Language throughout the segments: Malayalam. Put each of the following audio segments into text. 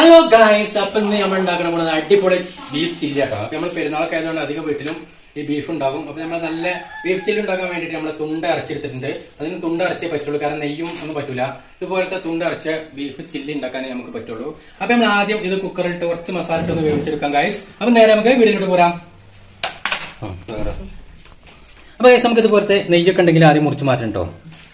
ഹലോ ഗായ്സ് അപ്പൊ ഇന്ന് നമ്മൾ ഉണ്ടാക്കണ പോണത് അടിപൊളി ബീഫ് ചില്ലി ആട്ടോ അപ്പൊ നമ്മൾ പെരുന്നാളൊക്കെ ആയതുകൊണ്ട് അധികം വീട്ടിലും ഈ ബീഫ് ഉണ്ടാകും അപ്പൊ നമ്മൾ നല്ല ബീഫ് ചില്ലി ഉണ്ടാക്കാൻ വേണ്ടിയിട്ട് നമ്മൾ തുണ്ട അരച്ചെടുത്തിട്ടുണ്ട് അതിന് തുണ്ട അരച്ചേ പറ്റുള്ളൂ കാരണം നെയ്യും ഒന്നും പറ്റൂല ഇതുപോലത്തെ തുണ്ട അരച്ച ബീഫ് ചില്ലി ഉണ്ടാക്കാനേ നമുക്ക് പറ്റുള്ളൂ അപ്പൊ നമ്മൾ ആദ്യം ഇത് കുക്കറിലിട്ട് കുറച്ച് മസാല ഇട്ട് ഒന്ന് വേവിച്ചെടുക്കാം ഗായ്സ് അപ്പൊ നേരെ നമുക്ക് വീടിലോട്ട് പോരാം ആ, ഇതാ. അപ്പൊ ഗൈസ് നമുക്ക് ഇതുപോലത്തെ നെയ്യൊക്കെ ഉണ്ടെങ്കിൽ ആദ്യം മുറിച്ച് മാറ്റണം കേട്ടോ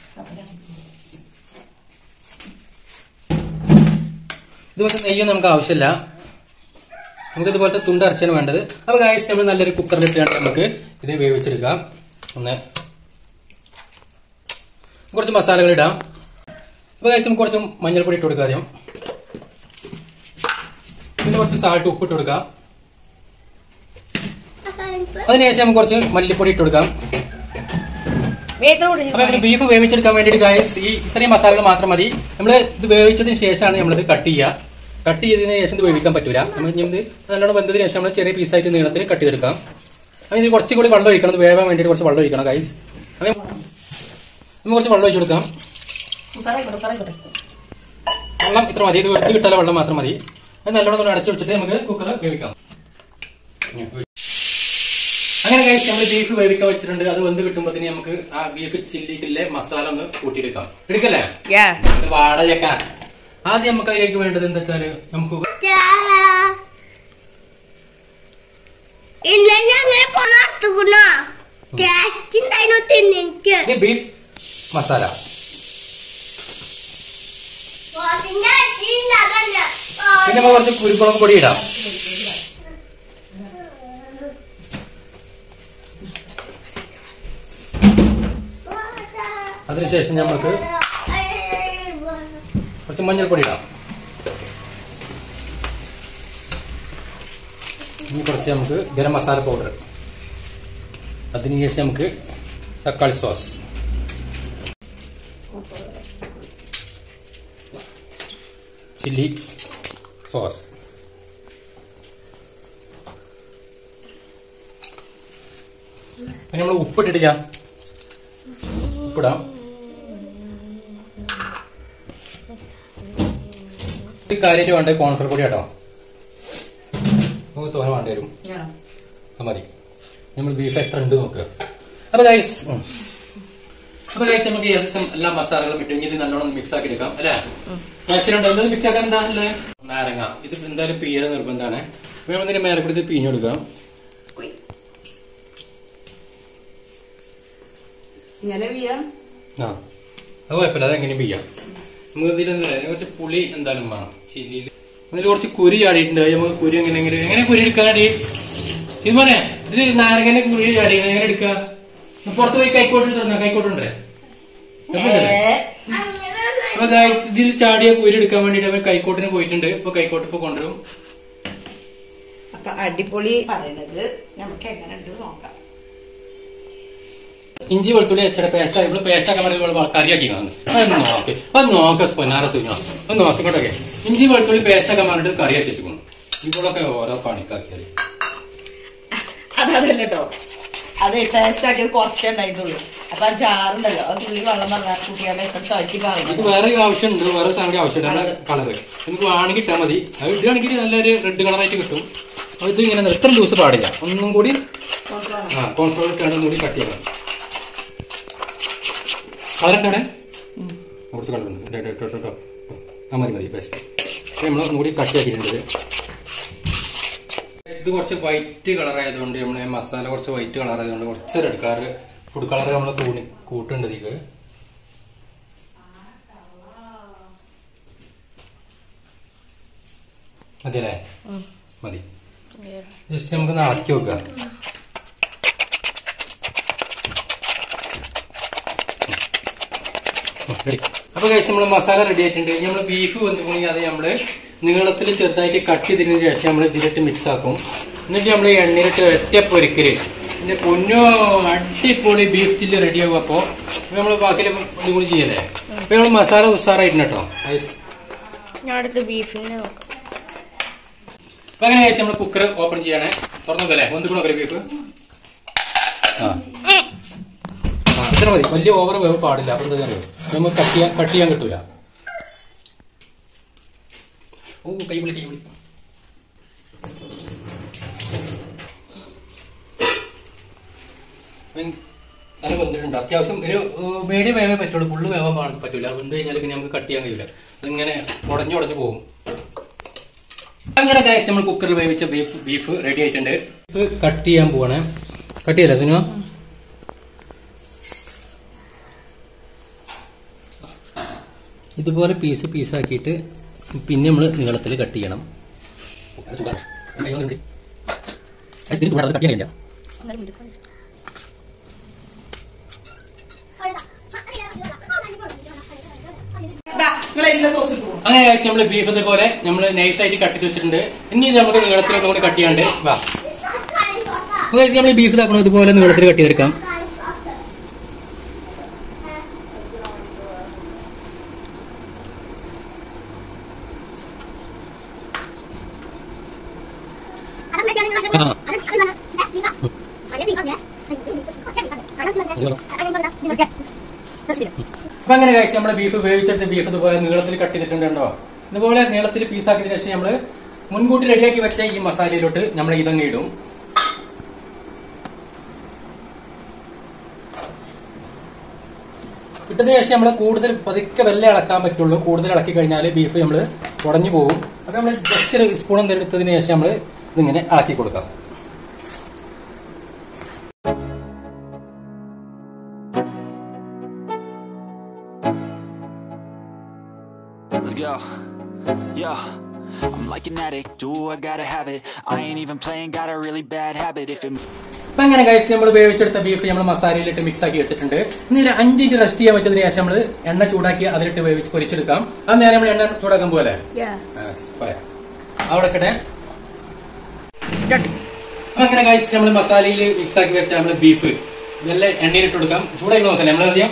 ഇതുപോലത്തെ നെയ്യൊന്നും നമുക്ക് ആവശ്യമില്ല നമുക്ക് ഇതുപോലത്തെ തുണ്ട് അരച്ചാണ് വേണ്ടത് അപ്പൊ ഗായസ് നമ്മൾ നല്ലൊരു കുക്കറിലിട്ടാണ് നമുക്ക് ഇത് വേവിച്ചെടുക്കാം ഒന്ന് കുറച്ച് മസാലകൾ ഇടാം അപ്പൊ ഗായസ് നമുക്ക് കുറച്ച് മഞ്ഞൾപ്പൊടി ഇട്ട് കൊടുക്കാം ആദ്യം പിന്നെ കുറച്ച് സാൾട്ട് ഉപ്പ് ഇട്ട് കൊടുക്കാം അതിനുശേഷം നമുക്ക് കുറച്ച് മല്ലിപ്പൊടി ഇട്ട് കൊടുക്കാം അപ്പൊ നമ്മൾ ബീഫ് വേവിച്ചെടുക്കാൻ വേണ്ടിയിട്ട് ഗായസ് ഈ ഇത്രയും മസാലകൾ മാത്രം മതി നമ്മൾ ഇത് വേവിച്ചതിന് ശേഷമാണ് നമ്മളിത് കട്ട് ചെയ്യുക കട്ട് ചെയ്തതിന് ശേഷം ഇത് വേവിക്കാൻ പറ്റൂല നമ്മൾ ഇനി ഇത് നല്ലോണം വെന്തതിന് ശേഷം നമ്മൾ ചെറിയ പീസായിട്ട് നീളത്തിൽ കട്ട് ചെയ്തെടുക്കാം അപ്പം ഇതിന് കുറച്ചും കൂടി വെള്ളം ഒഴിക്കണം ഇത് വേവാൻ വേണ്ടിയിട്ട് കുറച്ച് വെള്ളം ഒഴിക്കണം ഗൈസ് അപ്പം നമ്മൾ കുറച്ച് വെള്ളം ഒഴിച്ചു കൊടുക്കാം വെള്ളം ഇത്ര മതി ഇത് വെച്ച് കിട്ടാല വെള്ളം മാത്രം മതി അത് നല്ലോണം ഒന്ന് അടച്ചു വെച്ചിട്ട് നമുക്ക് കുക്കർ വേവിക്കാം അങ്ങനെ കഴിച്ച് നമ്മൾ ബീഫ് വേവിക്കാൻ വെച്ചിട്ടുണ്ട് അത് വെന്ത് കിട്ടുമ്പോഴത്തേന് നമുക്ക് ആ ബീഫ് ചില്ലിക്കിലെ മസാല ഒന്ന് കൂട്ടിയെടുക്കാം എടുക്കല്ലേ ഇത് വാടകക്കാൻ ആദ്യം നമുക്ക് അതിലേക്ക് വേണ്ടത് എന്താ വെച്ചാല് നമുക്ക് ഇന്നലെ അങ്ങനെ പുറത്തുകുണോ ടേസ്റ്റ് ഉണ്ടായിരുന്നു തിന്നെനിക്ക് ഇത് ബീഫ് മസാല പിന്നെ നമുക്ക് കുറച്ച് കുരുമുളക് പൊടി ഇടാം അതിനുശേഷം നമുക്ക് കുറച്ച് മഞ്ഞൾപ്പൊടി ഇടാം ഇനി കുറച്ച് നമുക്ക് ഗരം മസാല പൗഡർ അതിനുശേഷം നമുക്ക് തക്കാളി സോസ് ചില്ലി സോസ് പിന്നെ നമ്മൾ ഉപ്പിട്ടിട്ടില്ല ഉപ്പിടാം ഈ കാര്യമായിട്ട് വേണ്ട കോൺഫർ പൊടി കേട്ടോ നമുക്ക് തോനെ വേണ്ടി വരും അത് മതി നമ്മൾ ബീഫ് എത്ര ഉണ്ട് നോക്കുക അപ്പൊ ഗൈസ് അപ്പൊ ഗൈസ് നമുക്ക് ഏകദേശം എല്ലാ മസാലകളും ഇട്ട് ഇനി ഇത് നല്ലോണം മിക്സ് ആക്കി എടുക്കാം അല്ലേ മാച്ചിലുണ്ടോ എന്തായാലും മിക്സ് ആക്കാൻ എന്താണല്ലേ നാരങ്ങ ഇത് എന്തായാലും പീര നിർബന്ധമാണ് അപ്പൊ നമ്മൾ ഇതിന്റെ മേലെ കൂടി ഇത് പിഴിഞ്ഞെടുക്കാം ഇങ്ങനെ വീഴാം ആ അത് കുഴപ്പമില്ല അതെങ്ങനെയും ചെയ്യാം നമുക്ക് ഇതിൽ എന്താ പറയാ, കുറച്ച് പുളി എന്തായാലും വേണം ചില്ലിയിൽ ഇതിൽ കുറച്ച് കുരി ചാടിയിട്ടുണ്ട് അത് നമുക്ക് കുരി എങ്ങനെ എങ്ങനെ എങ്ങനെ കുരി എടുക്കാടി ഇത് മോനെ ഇത് നാരങ്ങനെ കുരി ചാടി എങ്ങനെ എടുക്കുക പുറത്ത് പോയി കൈക്കോട്ട് തുറന്ന കൈക്കോട്ടുണ്ടേ അപ്പൊ guys, ഇതിൽ ചാടിയ കുരി എടുക്കാൻ വേണ്ടിട്ട് അവർ കൈക്കോട്ടിന് പോയിട്ടുണ്ട് ഇപ്പൊ കൈക്കോട്ട് ഇപ്പൊ കൊണ്ടുവരും അപ്പൊ അടിപൊളി പറയണത് നമുക്ക് എങ്ങനെ ഉണ്ട് നോക്കാം ഇഞ്ചി വെളുത്തുള്ളി അച്ചട പേസ്റ്റ് ഇവിടെ പേസ്റ്റ് ആക്കാൻ പറയുമ്പോൾ കറിയാക്കി കാണുന്നു അത് നോക്ക് അത് നോക്ക പൊന്നാറ സുഞ്ഞോ അത് നോക്കിക്കോട്ടെ ഇഞ്ചി വെളുത്തുള്ളി പേസ്റ്റ് ആക്കാൻ പറഞ്ഞിട്ട് കറിയാക്കി വെച്ചിരിക്കുന്നു ഇപ്പോഴൊക്കെ ഓരോ പണിക്കാക്കിയാൽ അതല്ല കേട്ടോ അത് ടേസ്റ്റ് ആക്കിയത് കുറച്ചേ ഉണ്ടായിട്ടുള്ളൂ അപ്പൊ ആ ജാറുണ്ടല്ലോ ആ തുള്ളി വെള്ളം പറഞ്ഞാൽ കുട്ടികളെ ചോറ്റി ഇത് പാകുന്നു വേറെ ആവശ്യമുണ്ട് വേറെ സാധനം ആവശ്യമുണ്ട് കളറ് നമുക്ക് വേണമെങ്കിൽ ഇട്ടാൽ മതി അത് ഇടുകയാണെങ്കിൽ നല്ലൊരു റെഡ് കളറായിട്ട് കിട്ടും അത് ഇത് ഇങ്ങനെ ഇത്ര ലൂസ് പാടില്ല ഒന്നും കൂടി ആ കോൺഫ്ലോർ ഇട്ടാണ് ഒന്നും കൂടി കട്ട് ചെയ്യണം കളറിട്ടാണ് കുറച്ച് കളറുണ്ട് ആ മതി മതി ബെസ്റ്റ് നമ്മൾ ഒന്നുകൂടി കട്ട് ആക്കിയിട്ടുണ്ട് ഇത് കുറച്ച് വൈറ്റ് കളർ ആയതുകൊണ്ട് നമ്മളെ മസാല കുറച്ച് വൈറ്റ് കളർ ആയതുകൊണ്ട് കുറച്ച് റെഡ് കളർ ഫുഡ് കളർ നമ്മൾ തൂണി കൂട്ടുണ്ട് ഇതിക്ക് മതിയല്ലേ മതി ജസ്റ്റ് നമുക്ക് നടക്കി വെക്കാം ready. അപ്പൊ കഴിച്ച് നമ്മൾ മസാല റെഡി ആയിട്ടുണ്ട് ഇനി നമ്മൾ ബീഫ് വന്നിട്ടുണ്ടെങ്കിൽ അത് നമ്മള് നീളത്തിൽ ചെറുതായിട്ട് കട്ട് ചെയ്തതിന് ശേഷം നമ്മൾ ഇതിലിട്ട് മിക്സ് ആക്കും എന്നിട്ട് നമ്മൾ എണ്ണയിലിട്ട് ഒറ്റ പൊരിക്കല് പിന്നെ പൊന്നോ അടിപൊളി ബീഫ് ചില്ലി റെഡി ആകും അപ്പോ നമ്മൾ ബാക്കിയിൽ ഇതും കൂടി ചെയ്യല്ലേ അപ്പൊ നമ്മൾ മസാല ഉസാറായിട്ടുണ്ട് കേട്ടോ Guys. ഞാൻ അടുത്ത് ബീഫിനെ നോക്കാം അപ്പൊ അങ്ങനെ കഴിച്ച് നമ്മൾ കുക്കർ ഓപ്പൺ ചെയ്യണേ തുറന്നല്ലേ ഒന്ന് കൂടെ നോക്കല്ലേ ബീഫ് ആ ആ, ഇത്ര മതി വലിയ ഓവർ വേവ് പാടില്ല അപ്പൊ എന്താ അറിയോ നമുക്ക് കട്ട് ചെയ്യാൻ കട്ട് ചെയ്യാൻ കിട്ടൂല ഓ കൈ വിളി കൈ വിളി ഉം, നല്ല വെന്തിട്ടുണ്ട് അത്യാവശ്യം ഒരു മീഡിയം വേവേ പറ്റുള്ളൂ ഫുള്ള് വേവാൻ പാ- പറ്റൂല വെന്ത് കഴിഞ്ഞാൽ പിന്നെ നമുക്ക് കട്ട് ചെയ്യാൻ കഴിയില്ല അതിങ്ങനെ ഉടഞ്ഞു ഉടഞ്ഞു പോകും അങ്ങനെ ഗൈസ് നമ്മൾ കുക്കറിൽ വേവിച്ച ബീഫ് ബീഫ് റെഡി ആയിട്ടുണ്ട് ഇത് കട്ട് ചെയ്യാൻ പോവാണ് കട്ട് ചെയ്യല്ലേ സിനിമ ഇതുപോലെ പീസ് പീസാക്കിയിട്ട് പിന്നെ നമ്മൾ നീളത്തിൽ കട്ട് ചെയ്യണം കട്ട് ചെയ്യാൻ കഴിയില്ല നിങ്ങൾ എല്ലാ സോസ് ഇട്ടു അങ്ങനെ കഴിച്ച് നമ്മൾ ബീഫ് ഇതുപോലെ നമ്മൾ നൈസായിട്ട് കട്ട് ചെയ്ത് വെച്ചിട്ടുണ്ട് ഇനി ഇത് നമുക്ക് നീളത്തിലൊന്നും കൂടി കട്ട് ചെയ്യാണ്ട് വാ നമ്മൾ ബീഫ് ഇതാക്കണം ഇതുപോലെ നീളത്തിൽ കട്ട് ചെയ്തെടുക്കാം അപ്പൊ അങ്ങനെ കഴിച്ച് നമ്മുടെ ബീഫ് വേവിച്ചെടുത്ത ബീഫ് ഇതുപോലെ നീളത്തിൽ കട്ട് ചെയ്തിട്ടുണ്ടോ ഇതുപോലെ നീളത്തിൽ പീസാക്കിയതിനു ശേഷം നമ്മൾ മുൻകൂട്ടി റെഡിയാക്കി വെച്ച ഈ മസാലയിലോട്ട് നമ്മൾ ഇതങ്ങ് ഇടും ഇട്ടതിന് ശേഷം നമ്മൾ കൂടുതൽ പതുക്കെ വെല്ല ഇളക്കാൻ പറ്റുള്ളൂ കൂടുതൽ ഇളക്കി കഴിഞ്ഞാൽ ബീഫ് നമ്മൾ ഉടഞ്ഞു പോകും അപ്പൊ നമ്മൾ ജസ്റ്റ് ഒരു സ്പൂൺ എന്തെടുത്തതിന് ശേഷം നമ്മൾ ഇതിങ്ങനെ ഇളക്കി കൊടുക്കാം Let's go. Yo, I'm like an addict. Do I gotta have it? I ain't even playing, got a really bad habit. If it അപ്പൊ അങ്ങനെ കഴിച്ച് നമ്മൾ വേവിച്ചെടുത്ത ബീഫ് നമ്മൾ മസാലയിലിട്ട് മിക്സ് ആക്കി വെച്ചിട്ടുണ്ട് ഇനി ഒരു അഞ്ച് മിനിറ്റ് റെസ്റ്റ് ചെയ്യാൻ വെച്ചതിന് ശേഷം നമ്മൾ എണ്ണ ചൂടാക്കി അതിലിട്ട് വേവിച്ച് പൊരിച്ചെടുക്കാം അത് നേരെ നമ്മൾ എണ്ണ ചൂടാക്കാൻ പോലെ പറയാം അവിടെ കട്ടെ അപ്പൊ അങ്ങനെ കഴിച്ച് നമ്മൾ മസാലയിൽ മിക്സ് ആക്കി വെച്ച നമ്മൾ ബീഫ് നല്ല എണ്ണയിലിട്ട് കൊടുക്കാം ചൂടായി നോക്കാം നമ്മൾ ആദ്യം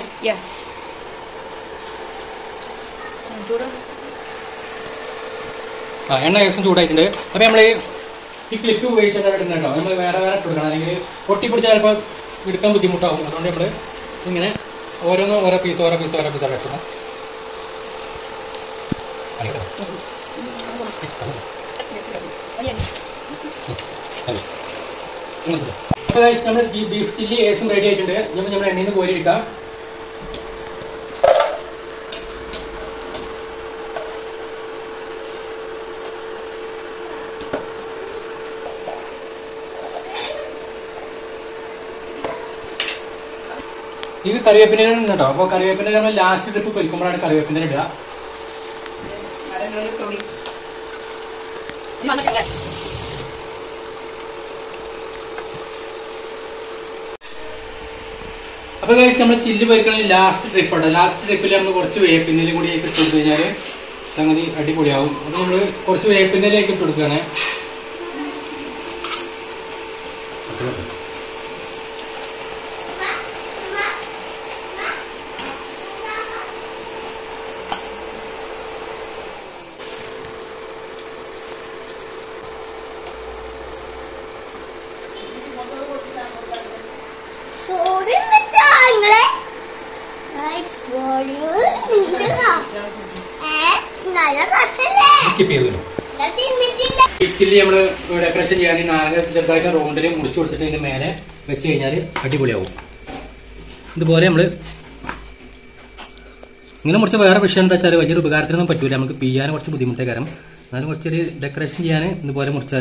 ആ എണ്ണ ഏകദേശം ചൂടായിട്ടുണ്ട് അപ്പൊ നമ്മള് ഈ ക്ലിപ്പ് ഉപയോഗിച്ചാണ് ഇടുന്നത് കേട്ടോ നമ്മൾ വേറെ വേറെ ഇട്ട് കൊടുക്കണം അല്ലെങ്കിൽ പൊട്ടിപ്പിടിച്ചാൽ ചിലപ്പോൾ എടുക്കാൻ ബുദ്ധിമുട്ടാവും അതുകൊണ്ട് നമ്മള് ഇങ്ങനെ ഓരോന്ന് ഓരോ പീസ് ഓരോ പീസ് ഓരോ പീസ് വെക്കണം നമ്മൾ ബീഫ് ചില്ലി ഏസും റെഡി ആയിട്ടുണ്ട് നമ്മൾ നമ്മൾ എണ്ണയിൽ നിന്ന് കോരി എടുക്കാം ഇത് കറിവേപ്പിൻ്റെ കേട്ടോ അപ്പോൾ കറിവേപ്പിൻ്റെ നമ്മൾ ലാസ്റ്റ് ട്രിപ്പ് പൊരിക്കുമ്പോഴാണ് കറിവേപ്പിൻ്റെ ഇടുക അപ്പൊ കഴിച്ച് നമ്മൾ ചില്ല് പൊരിക്കണ ലാസ്റ്റ് ട്രിപ്പ് ഉണ്ട് ലാസ്റ്റ് ട്രിപ്പിൽ നമ്മൾ കുറച്ച് വേപ്പിൻ്റെലും കൂടി ഇട്ട് കൊടുത്തു കഴിഞ്ഞാൽ സംഗതി അടിപൊളിയാവും അപ്പൊ നമ്മൾ കുറച്ച് വേപ്പിൻ്റെലേക്ക് ഇട്ട് കൊടുക്കുകയാണ് ചോറുണ്ടിട്ടാ നിങ്ങളെ നൈസ് ബോളിംഗ് ഏ നല്ല രസല്ലേ സ്കിപ്പ് ചെയ്തു നിങ്ങൾ തിന്നിട്ടില്ല ബീഫ് ചില്ലി നമ്മൾ ഡെക്കറേഷൻ ചെയ്യാൻ നാല് ചെറുതായിട്ട് റൗണ്ടിൽ മുറിച്ച് കൊടുത്തിട്ട് ഇതിന്റെ മേലെ വെച്ച് കഴിഞ്ഞാൽ അടിപൊളിയാവും ഇതുപോലെ നമ്മൾ ഇങ്ങനെ മുറിച്ച് വേറെ വിഷയം എന്താ വെച്ചാൽ വലിയൊരു ഉപകാരത്തിനൊന്നും പറ്റൂല നമുക്ക് പിയ്യാൻ കുറച്ച് ബുദ്ധിമുട്ടേ കാരണം എന്നാലും കുറച്ചൊരു ഡെക്കറേഷൻ ചെയ്യാൻ ഇതുപോലെ മുറിച്ചാൽ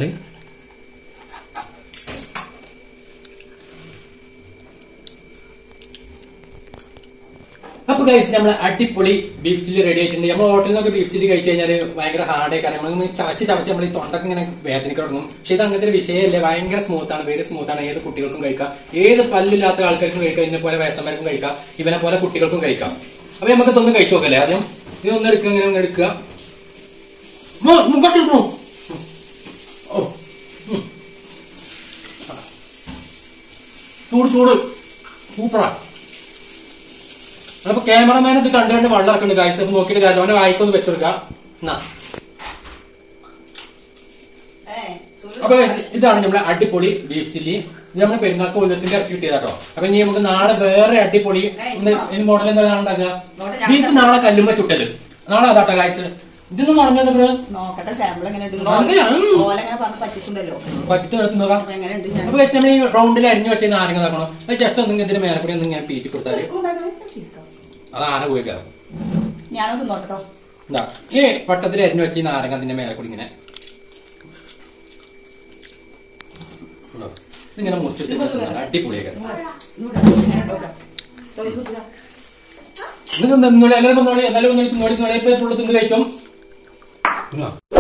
അപ്പൊ കഴിച്ച് നമ്മൾ അടിപൊളി ബീഫ് ചില്ലി റെഡി ആയിട്ടുണ്ട് നമ്മൾ ഹോട്ടലിൽ നിന്നൊക്കെ ബീഫ് ചില്ലി കഴിച്ചു കഴിഞ്ഞാൽ ഭയങ്കര ഹാർഡേ കാരണം നമ്മൾ ചവച്ച് ചവച്ച് നമ്മൾ ഈ തൊണ്ടൊക്കെ ഇങ്ങനെ വേദനയ്ക്ക് തുടങ്ങും പക്ഷെ ഇത് അങ്ങനത്തെ ഒരു വിഷയമല്ലേ ഭയങ്കര സ്മൂത്ത് ആണ് വെരി സ്മൂത്ത് ആണ് ഏത് കുട്ടികൾക്കും കഴിക്കാം ഏത് പല്ലില്ലാത്ത ആൾക്കാർക്കും കഴിക്കാം ഇതിനെ പോലെ വയസ്സന്മാർക്കും കഴിക്കാം ഇവനെ പോലെ കുട്ടികൾക്കും കഴിക്കാം അപ്പൊ നമുക്ക് ഇതൊന്ന് കഴിച്ചു നോക്കല്ലേ ആദ്യം ഇതൊന്ന് എടുക്കുക ഇങ്ങനെ ഒന്ന് എടുക്കുക മോ, മുമ്പോട്ട് ഇടണോ? ഓ ഉം. ചൂട് ചൂട് സൂപ്പറാ അപ്പൊ ക്യാമറമാൻ ഇത് കണ്ടു കണ്ട് വെള്ളം ഇറക്കുന്നുണ്ട് കാഴ്ച അപ്പൊ നോക്കിയിട്ട് കാര്യം അവനെ വായിക്കൊന്ന് വെച്ചെടുക്കാം എന്നാ അപ്പൊ ഇതാണ് നമ്മുടെ അടിപൊളി ബീഫ് ചില്ലി ഇത് നമ്മൾ പെരുന്നാൾക്ക് കൊല്ലത്തിന്റെ ഇറച്ചി കിട്ടിയതാട്ടോ അപ്പൊ ഇനി നമുക്ക് നാളെ വേറെ അടിപൊളി മോഡൽ എന്താ ഉണ്ടാക്കുക ബീഫ് നാളെ കല്ലുമ്പ ചുട്ടത് നാളെ അതാട്ടോ കാഴ്ച ഇതൊന്നും പറഞ്ഞു നിങ്ങള് നോക്കട്ടെ സാമ്പിൾ എങ്ങനെ ഉണ്ട് നോക്കട്ടെ, ഉം. ഓല എങ്ങനെ പറഞ്ഞ് പറ്റിട്ടുണ്ടല്ലോ പറ്റിട്ട് എടുത്ത് നോക്കാം അപ്പൊ എങ്ങനെയുണ്ട് ഞാൻ അപ്പൊ നമ്മൾ ഈ റൗണ്ടിൽ അരിഞ്ഞു വെച്ച നാരങ്ങ നോക്കണം അത് ജസ്റ്റ് ഒന്നും ഇതിന്റെ മേലെ കൂടി ഒന്നും ഇങ്ങനെ പീറ്റി കൊടുത്താല് അത് ആന പോയി കയറും ഞാനത് തിന്നോട്ടോ എന്താ ഈ വട്ടത്തിൽ അരിഞ്ഞു വെച്ച ഈ നാരങ്ങ അതിന്റെ മേലെ കൂടി ഇങ്ങനെ ഉണ്ടോ? ഇതിങ്ങനെ മുറിച്ചിട്ട് തിന്നാല് അടിപൊളിയൊക്കെ നിങ്ങൾ നിന്നോളി എല്ലാവരും വന്നോളി എല്ലാവരും വന്നോളി തിന്നോളി തിന്നോളി ഇപ്പൊ ഫുള്ള് തിന്ന് കഴിക്കും തിന്നോ?